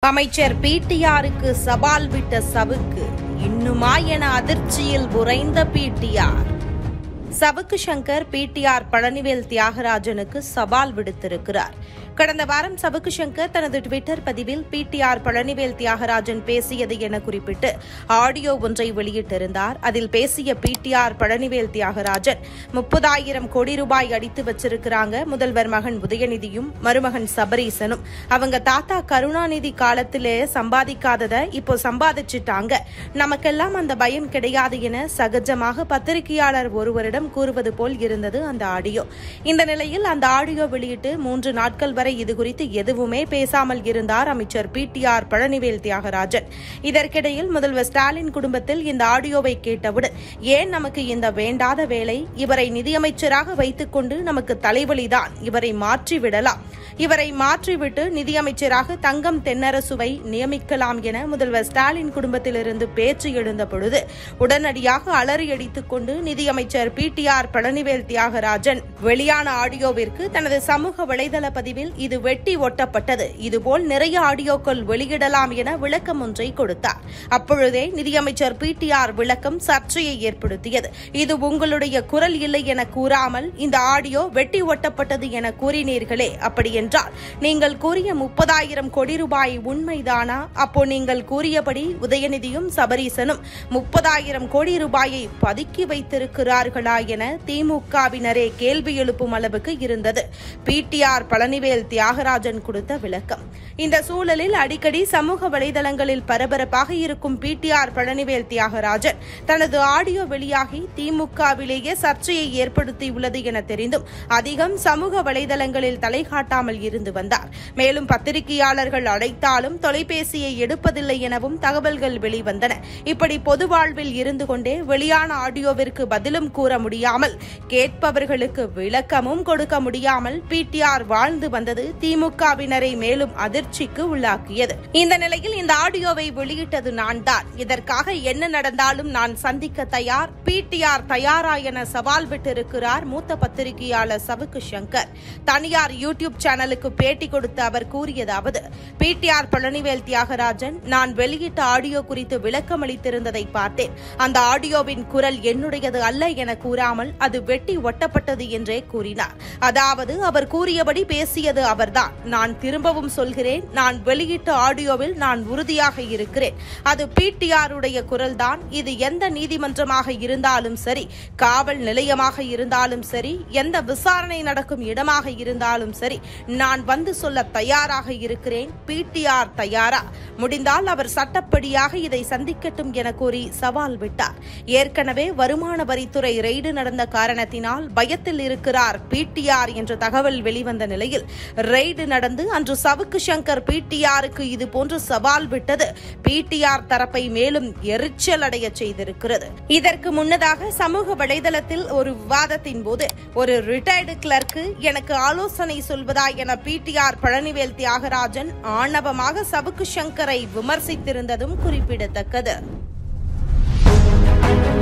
அமைச்சர் பிடிஆருக்கு சவால் விட்ட சவுக்கு இன்னுமா என அதிர்ச்சியில் உறைந்த பிடிஆர் சவுக்கு சங்கர் பிடிஆர் பழனிவேல் தியாகராஜனுக்கு சவால் விடுத்திருக்கிறார் கடந்த வாரம் சவுக்கு சங்கர் தனது டுவிட்டர் பதிவில் பிடிஆர் பழனிவேல் தியாகராஜன் பேசியது என குறிப்பிட்டு ஆடியோ ஒன்றை வெளியிட்டிருந்தார் அதில் பேசிய பிடிஆர் பழனிவேல் தியாகராஜன் முப்பதாயிரம் கோடி ரூபாய் அடித்து வச்சிருக்கிறாங்க முதல்வர் மகன் உதயநிதியும் மருமகன் சபரீசனும் அவங்க தாத்தா கருணாநிதி காலத்திலே சம்பாதிக்காதத இப்போ சம்பாதிச்சிட்டாங்க நமக்கெல்லாம் அந்த பயம் கிடையாது என சகஜமாக பத்திரிகையாளர் ஒருவரிடம் கூறுவது போல் இருந்தது அந்த ஆடியோ இந்த நிலையில் அந்த ஆடியோ வெளியிட்டு மூன்று நாட்கள் வரை இது குறித்து எதுவுமே பேசாமல் இருந்தார் அமைச்சர் பிடிஆர் பழனிவேல் தியாகராஜன் இதற்கிடையில் முதல்வர் ஸ்டாலின் குடும்பத்தில் இந்த ஆடியோவை கேட்டவுடன் ஏன் நமக்கு இந்த வேண்டாத வேலை இவரை நிதியமைச்சராக வைத்துக்கொண்டு நமக்கு தலைவலிதான் இவரை மாற்றி விடலாம் இவரை மாற்றிவிட்டு நிதியமைச்சராக தங்கம் தென்னரசுவை நியமிக்கலாம் என முதல்வர் ஸ்டாலின் குடும்பத்திலிருந்து பேச்சு எழுந்த பொழுது உடனடியாக அலறியடித்துக் கொண்டு நிதியமைச்சர் பிடிஆர் பழனிவேல் தியாகராஜன் வெளியான ஆடியோவிற்கு தனது சமூக வலைதள பதிவில் இது வெட்டி ஒட்டப்பட்டது இதுபோல் நிறைய ஆடியோக்கள் வெளியிடலாம் என விளக்கம் ஒன்றை கொடுத்தார் அப்பொழுதே நிதியமைச்சர் பிடிஆர் விளக்கம் சர்ச்சையை ஏற்படுத்தியது இது உங்களுடைய குரல் இல்லை என கூறாமல் இந்த ஆடியோ வெட்டி ஒட்டப்பட்டது என கூறினீர்களே அப்படி என்றால் நீங்கள் கூறிய முப்பதாயிரம் கோடி ரூபாய் உண்மைதானா அப்போ நீங்கள் கூறியபடி உதயநிதியும் சபரீசனும் முப்பதாயிரம் கோடி ரூபாயை பதுக்கி வைத்திருக்கிறார்களா என திமுகவினரே கேள்வி எழுப்பும் அளவுக்கு இருந்தது பிடிஆர் பழனிவேல் தியாகராஜன் கொடுத்த விளக்கம் இந்த சூழலில் அடிக்கடி சமூக வலைதளங்களில் பரபரப்பாக இருக்கும் பிடிஆர் பழனிவேல் தியாகராஜன் தனது ஆடியோ வெளியாகி திமுகவிலேயே சர்ச்சையை ஏற்படுத்தியுள்ளது என தெரிந்தும் அதிகம் சமூக வலைதளங்களில் தலை காட்டாமல் இருந்து வந்தார் மேலும் பத்திரிகையாளர்கள் அழைத்தாலும் தொலைபேசியை எடுப்பதில்லை எனவும் தகவல்கள் வெளிவந்தன இப்படி பொது வாழ்வில் இருந்து கொண்டே வெளியான ஆடியோவிற்கு பதிலும் கூற முடியாமல் கேட்பவர்களுக்கு விளக்கமும் கொடுக்க முடியாமல் பிடிஆர் வாழ்ந்து வந்தது திமுகவினரை மேலும் அதிர்ச்சிக்கு உள்ளாக்கியது இந்த நிலையில் இந்த ஆடியோவை வெளியிட்டது நான் தான் இதற்காக என்ன நடந்தாலும் நான் சந்திக்க தயார் பிடிஆர் தயாரா என சவால் விட்டிருக்கிறார் மூத்த பத்திரிகையாளர் சவுக்கு சங்கர் தனியார் யூடியூப் சேனலுக்கு பேட்டி கொடுத்த அவர் கூறியதாவது பிடிஆர் பழனிவேல் தியாகராஜன் நான் வெளியிட்ட ஆடியோ குறித்து விளக்கம் அளித்திருந்ததை பார்த்தேன் அந்த ஆடியோவின் குரல் என்னுடையது அல்ல என கூறாமல் அது வெட்டி ஒட்டப்பட்டது என்றே கூறினார் அதாவது அவர் கூறியபடி பேசியது அவர்தான் நான் திரும்பவும் சொல்கிறேன் நான் வெளியிட்ட ஆடியோவில் நான் உறுதியாக இருக்கிறேன் அது பிடிஆர் உடைய குரல்தான் இது எந்த நீதிமன்றமாக இருந்தாலும் சரி காவல் நிலையமாக இருந்தாலும் சரி எந்த விசாரணை நடக்கும் இடமாக இருந்தாலும் சரி நான் வந்து சொல்ல தயாராக இருக்கிறேன் பிடிஆர் தயாரா முடிந்தால் அவர் சட்டப்படியாக இதை சந்திக்கட்டும் என கூறி சவால் விட்டார் ஏற்கனவே வருமான வரித்துறை ரெய்டு நடந்த காரணத்தினால் பயத்தில் இருக்கிறார் பிடிஆர் என்ற தகவல் வெளிவந்த நிலையில் ரெய்டு நடந்து அன்று சவுக்கு சங்கர் பிடிஆருக்கு இது போன்று சவால் விட்டது பிடிஆர் தரப்பை மேலும் எரிச்சல் அடைய செய்திருக்கிறது இதற்கு முன்னதாக சமூக வலைதளத்தில் ஒரு விவாதத்தின் போது ஒரு ரிட்டையர்டு கிளர்க்கு எனக்கு ஆலோசனை சொல்வதா என பிடிஆர் பழனிவேல் தியாகராஜன் ஆணவமாக சவுக்கு சங்கரை விமர்சித்திருந்ததும் குறிப்பிடத்தக்கது